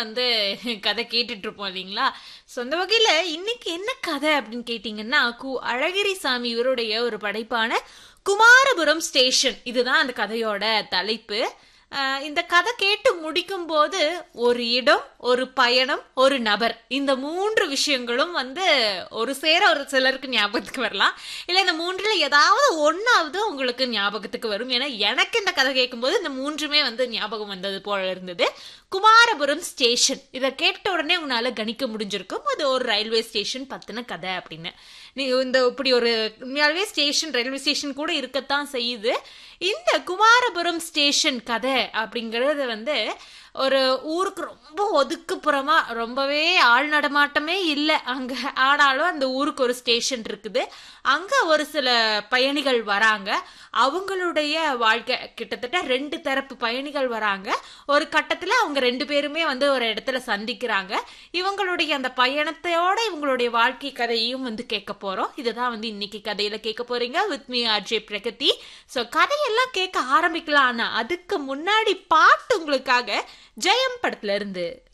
வந்து கதை கேட்டுட்டு இருப்போம் இல்லைங்களா ஸோ அந்த வகையில இன்னைக்கு என்ன கதை அப்படின்னு கேட்டீங்கன்னா கு அழகிரி சாமி இவருடைய ஒரு படைப்பான குமாரபுரம் ஸ்டேஷன் இதுதான் அந்த கதையோட தலைப்பு ஆஹ் இந்த கதை கேட்டு முடிக்கும் போது ஒரு இடம் ஒரு பயணம் ஒரு நபர் இந்த மூன்று விஷயங்களும் வந்து ஒரு சேர ஒரு சிலருக்கு ஞாபகத்துக்கு வரலாம் இல்ல இந்த மூன்றுல ஏதாவது ஒன்னாவது உங்களுக்கு ஞாபகத்துக்கு வரும் ஏன்னா எனக்கு இந்த கதை கேட்கும்போது இந்த மூன்றுமே வந்து ஞாபகம் வந்தது போல இருந்தது குமாரபுரம் ஸ்டேஷன் இதை கேட்ட உடனே உங்களால கணிக்க முடிஞ்சிருக்கும் அது ஒரு ரயில்வே ஸ்டேஷன் பத்தின கதை அப்படின்னு நீ இந்த இப்படி ஒரு உண்மையாகவே ஸ்டேஷன் ரயில்வே ஸ்டேஷன் கூட இருக்கத்தான் செய்யுது இந்த குமாரபுரம் ஸ்டேஷன் கதை அப்படிங்கிறது வந்து ஒரு ஊருக்கு ரொம்ப ஒதுக்குப்புறமா ரொம்பவே ஆள் நடமாட்டமே இல்லை அங்க ஆனாலும் அந்த ஊருக்கு ஒரு ஸ்டேஷன் இருக்குது அங்க ஒரு சில பயணிகள் வராங்க அவங்களுடைய வாழ்க்கை கிட்டத்தட்ட ரெண்டு தரப்பு பயணிகள் வராங்க ஒரு கட்டத்துல அவங்க ரெண்டு பேருமே வந்து ஒரு இடத்துல சந்திக்கிறாங்க இவங்களுடைய அந்த பயணத்தையோட இவங்களுடைய வாழ்க்கை கதையையும் வந்து கேட்க போறோம் இதுதான் வந்து இன்னைக்கு கதையில கேட்க போறீங்க with me Ajay Pragathi so கதையெல்லாம் கேட்க ஆரம்பிக்கலாம் ஆனா அதுக்கு முன்னாடி பாட்டு உங்களுக்காக ஜெயம் படத்துல இருந்து